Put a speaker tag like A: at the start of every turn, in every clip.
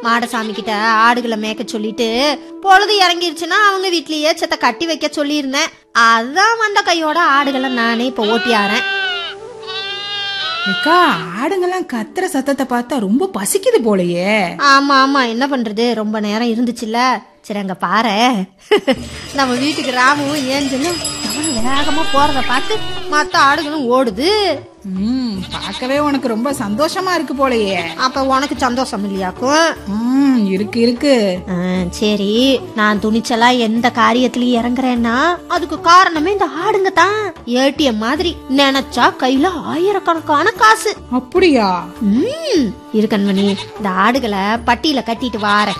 A: மாடசாமி கிட்ட ஆடுகளை மேய்க்க சொல்லிட்டு பொழுது இறங்கிருச்சுன்னா அவங்க வீட்லயே செத்த கட்டி வைக்க சொல்லியிருந்தேன் அதான் வந்த கையோட ஆடுகளை நானே இப்ப ஓட்டியாரேன்
B: ஏக்கா ஆடுங்கெல்லாம் கத்துற சத்தத்தை பார்த்தா ரொம்ப பசிக்குது போலயே
A: ஆமா ஆமா என்ன பண்றது ரொம்ப நேரம் இருந்துச்சுல்ல சரி அங்க பாரு நம்ம வீட்டுக்கு ராமுவும் ஏஞ்சலும் அவனும் வேகமா போறத பார்த்து மத்த ஆடுகளும் ஓடுது
B: ம் பார்க்கவே உனக்கு ரொம்ப சந்தோஷமா இருக்கு போலயே
A: அப்ப உனக்கு சந்தோஷம் இல்லையாக்கும்
B: ம் இருக்கு இருக்கு
A: ஆ, சரி நான் துணிச்சலா எந்த காரியத்திலயும் இறங்குறேன்னா அதுக்கு காரணமே இந்த ஆடுங்க தான் ஏடிஎம் மாதிரி நினைச்சா கையில ஆயிரக்கணக்கான காசு
B: அப்படியா
A: ம் இரு கண்மணி இந்த ஆடுகளை பட்டியில கட்டிட்டு வாரேன்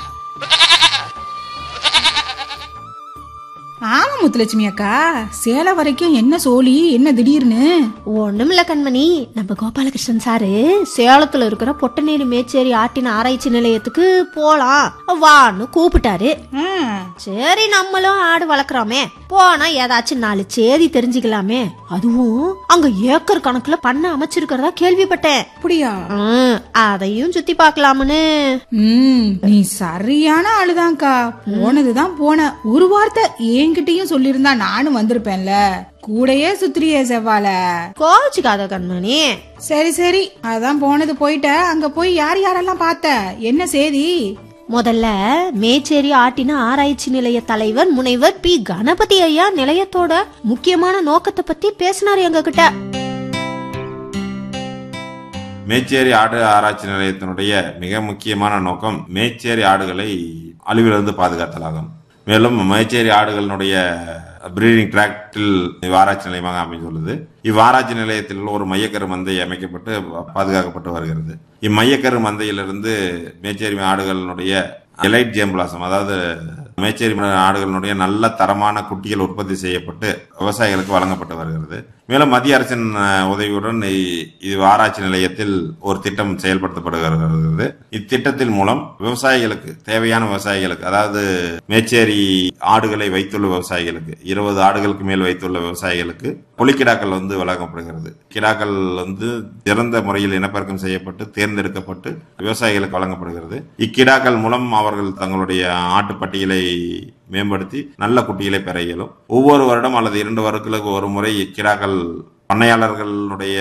B: ஆமா முத்துலட்சுமி அக்கா சேலம் வரைக்கும் என்ன சோழி என்ன திடீர்னு
A: ஒண்ணுமில்ல கண்மணி நம்ம கோபாலகிருஷ்ணன் சாரு சேலத்துல இருக்கிற பொட்டநேரி மேச்சேரி ஆட்டின ஆராய்ச்சி நிலையத்துக்கு போலாம் வான்னு கூப்பிட்டாரு
B: ஆ,
A: சரி நம்மளும் ஆடு வளர்க்குறோமே போனா ஏதாச்சும் நாலு செய்தி தெரிஞ்சுக்கலாமே அதுவும் அங்க ஏக்கர் கணக்குல பண்ண அமைச்சிருக்கிறதா கேள்விப்பட்டேன்
B: அப்படியா
A: ம், அதையும் சுத்தி பார்க்கலாம்னு
B: ம் நீ சரியான ஆளுதான்க்கா போனதுதான் போன ஒரு வார்த்தை என்கிட்டயும் சொல்லியிருந்தா நானும் வந்திருப்பேன்ல கூடயே சுத்திரியே செவ்வால
A: கோச்சுக்காத கண்மணி
B: சரி சரி அதான் போனது போயிட்ட அங்க போய் யார் யாரெல்லாம் பார்த்த என்ன செய்தி
A: முதல்ல மேச்சேரி ஆட்டின ஆராய்ச்சி நிலைய தலைவர் முனைவர் பி கணபதி ஐயா நிலையத்தோட முக்கியமான நோக்கத்தை பத்தி பேசினாரு எங்க கிட்ட
C: மேச்சேரி ஆடு ஆராய்ச்சி நிலையத்தினுடைய மிக முக்கியமான நோக்கம் மேச்சேரி ஆடுகளை அழிவிலிருந்து பாதுகாத்தலாகும் மேலும் மேச்சேரி ஆடுகளினுடைய பிரீடிங் டிராக்டில் இவ்வாராய்ச்சி நிலையமாக அமைந்துள்ளது இவ்வாராய்ச்சி நிலையத்தில் ஒரு மையக்கரு மந்தை அமைக்கப்பட்டு பாதுகாக்கப்பட்டு வருகிறது இம்மையக்கரு மந்தையிலிருந்து மேச்சேரி ஆடுகளினுடைய எலைட் ஜேம்பிளாசம் அதாவது மேச்சேரி ஆடுகளினுடைய நல்ல தரமான குட்டிகள் உற்பத்தி செய்யப்பட்டு விவசாயிகளுக்கு வழங்கப்பட்டு வருகிறது மேலும் மத்திய அரசின் அஹ், உதவியுடன் இ- இது ஆராய்ச்சி நிலையத்தில் ஒரு திட்டம் செயல்படுத்தப்படுகிறது இத்திட்டத்தின் மூலம் விவசாயிகளுக்கு தேவையான விவசாயிகளுக்கு அதாவது மேச்சேரி ஆடுகளை வைத்துள்ள விவசாயிகளுக்கு இருபது ஆடுகளுக்கு மேல் வைத்துள்ள விவசாயிகளுக்கு புலிக்கிடாக்கள் வந்து வழங்கப்படுகிறது கிடாக்கள் வந்து சிறந்த முறையில் இனப்பெருக்கம் செய்யப்பட்டு தேர்ந்தெடுக்கப்பட்டு விவசாயிகளுக்கு வழங்கப்படுகிறது இக்கிடாக்கள் மூலம் அவர்கள் தங்களுடைய ஆட்டுப்பட்டியலை மேம்படுத்தி நல்ல குட்டிகளை பெற இயலும் ஒவ்வொரு வருடம் அல்லது இரண்டு வருடங்களுக்கு ஒரு முறை கிடாக்கள் பண்ணையாளர்களுடைய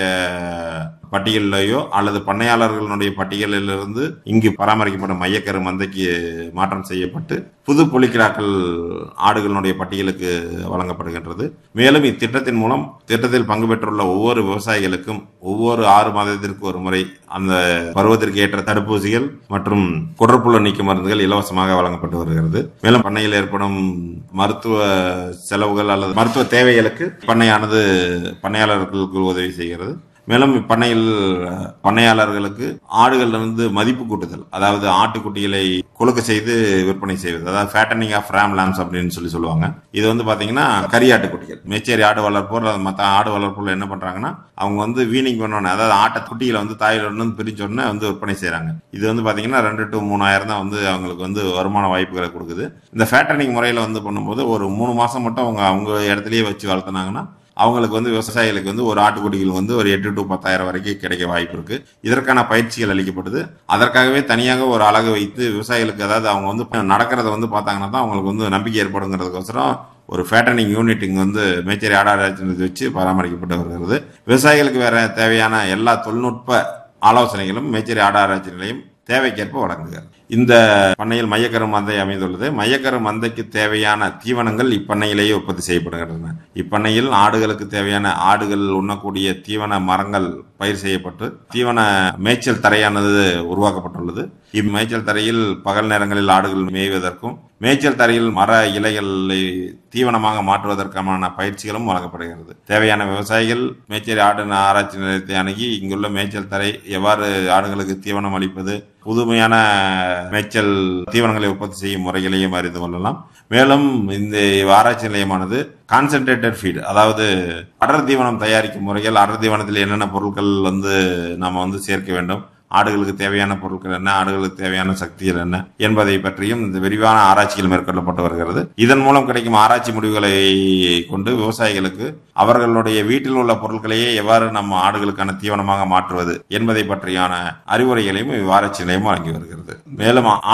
C: பட்டியலிலேயோ அல்லது பண்ணையாளர்களுடைய பட்டியலிலிருந்து இங்கு பராமரிக்கப்படும் மையக்கரு மந்தைக்கு மாற்றம் செய்யப்பட்டு புது புலிக்கிடாக்கள் ஆடுகளுடைய பட்டியலுக்கு வழங்கப்படுகின்றது மேலும் இத்திட்டத்தின் மூலம் திட்டத்தில் பங்கு பெற்றுள்ள ஒவ்வொரு விவசாயிகளுக்கும் ஒவ்வொரு ஆறு மாதத்திற்கு ஒரு முறை அந்த பருவத்திற்கு ஏற்ற தடுப்பூசிகள் மற்றும் குடற்புழு நீக்க மருந்துகள் இலவசமாக வழங்கப்பட்டு வருகிறது மேலும் பண்ணையில் ஏற்படும் மருத்துவ செலவுகள் அல்லது மருத்துவ தேவைகளுக்கு பண்ணையானது பண்ணையாளர்களுக்கு உதவி செய்கிறது மேலும் இப்பண்ணையில் பண்ணையாளர்களுக்கு ஆடுகள் வந்து மதிப்பு கூட்டுதல் அதாவது ஆட்டுக்குட்டிகளை குலுக்க செய்து விற்பனை செய்வது அதாவது ஃபேட்டனிங் ஆஃப் ரேம் லேம்ஸ் அப்படின்னு சொல்லி சொல்லுவாங்க இது வந்து பாத்தீங்கன்னா கரியாட்டுக்குட்டிகள் மேச்சேரி ஆடு வளர்ப்போர் அல்லது மற்ற ஆடு வளர்ப்போர் என்ன பண்றாங்கன்னா அவங்க வந்து வீனிங் பண்ணோன்னு அதாவது ஆட்டை குட்டிகளை வந்து தாயில இருந்து பிரிச்ச உடனே வந்து விற்பனை செய்றாங்க இது வந்து பாத்தீங்கன்னா ரெண்டு டு மூணாயிரம் தான் வந்து அவங்களுக்கு வந்து வருமான வாய்ப்புகளை கொடுக்குது இந்த ஃபேட்டனிங் முறையில வந்து பண்ணும்போது ஒரு மூணு மாசம் மட்டும் அவங்க அவங்க இடத்துலயே வச்சு வளர்த்துனாங்கன்னா அவங்களுக்கு வந்து விவசாயிகளுக்கு வந்து ஒரு ஆட்டுக்குட்டிகள் வந்து ஒரு எட்டு டு பத்தாயிரம் வரைக்கும் கிடைக்க வாய்ப்பு இருக்கு இதற்கான பயிற்சிகள் அளிக்கப்படுது அதற்காகவே தனியாக ஒரு அழகு வைத்து விவசாயிகளுக்கு அதாவது அவங்க வந்து நடக்கிறத வந்து பார்த்தாங்கன்னா தான் அவங்களுக்கு வந்து நம்பிக்கை ஏற்படுங்கிறதுக்கோசரம் ஒரு ஃபேட்டனிங் யூனிட் இங்க வந்து மேச்சேரி ஆடாராய்ச்சி வச்சு பராமரிக்கப்பட்டு வருகிறது விவசாயிகளுக்கு வேற தேவையான எல்லா தொழில்நுட்ப ஆலோசனைகளும் மேச்சேரி ஆடாராய்ச்சி நிலையம் தேவைக்கேற்ப வழங்குகிறது இந்த பண்ணையில் மையக்கரு மந்தை அமைந்துள்ளது மையக்கரு மந்தைக்கு தேவையான தீவனங்கள் இப்பண்ணையிலேயே உற்பத்தி செய்யப்படுகின்றன இப்பண்ணையில் ஆடுகளுக்கு தேவையான ஆடுகள் உண்ணக்கூடிய தீவன மரங்கள் பயிர் செய்யப்பட்டு தீவன மேய்ச்சல் தரையானது உருவாக்கப்பட்டுள்ளது இம்மேய்ச்சல் தரையில் பகல் நேரங்களில் ஆடுகள் மேய்வதற்கும் மேய்ச்சல் தரையில் மர இலைகளை தீவனமாக மாற்றுவதற்கான பயிற்சிகளும் வழங்கப்படுகிறது தேவையான விவசாயிகள் மேய்ச்சல் ஆடு ஆராய்ச்சி நிலையத்தை அணுகி இங்குள்ள மேய்ச்சல் தரை எவ்வாறு ஆடுகளுக்கு தீவனம் அளிப்பது புதுமையான மேய்ச்சல் தீவனங்களை உற்பத்தி செய்யும் முறைகளையும் அறிந்து கொள்ளலாம் மேலும் இந்த ஆராய்ச்சி நிலையமானது கான்சென்ட்ரேட்டட் ஃபீட் அதாவது அடர் தீவனம் தயாரிக்கும் முறைகள் அடர் தீவனத்தில் என்னென்ன பொருட்கள் வந்து நாம வந்து சேர்க்க வேண்டும் ஆடுகளுக்கு தேவையான பொருட்கள் என்ன ஆடுகளுக்கு தேவையான சக்திகள் என்ன என்பதை பற்றியும் இந்த விரிவான ஆராய்ச்சிகள் மேற்கொள்ளப்பட்டு வருகிறது இதன் மூலம் கிடைக்கும் ஆராய்ச்சி முடிவுகளை கொண்டு விவசாயிகளுக்கு அவர்களுடைய வீட்டில் உள்ள பொருட்களையே எவ்வாறு நம்ம ஆடுகளுக்கான தீவனமாக மாற்றுவது என்பதை பற்றியான அறிவுரைகளையும் இவ்வாராய்ச்சி நிலையம் வழங்கி வருகிறது மேலும்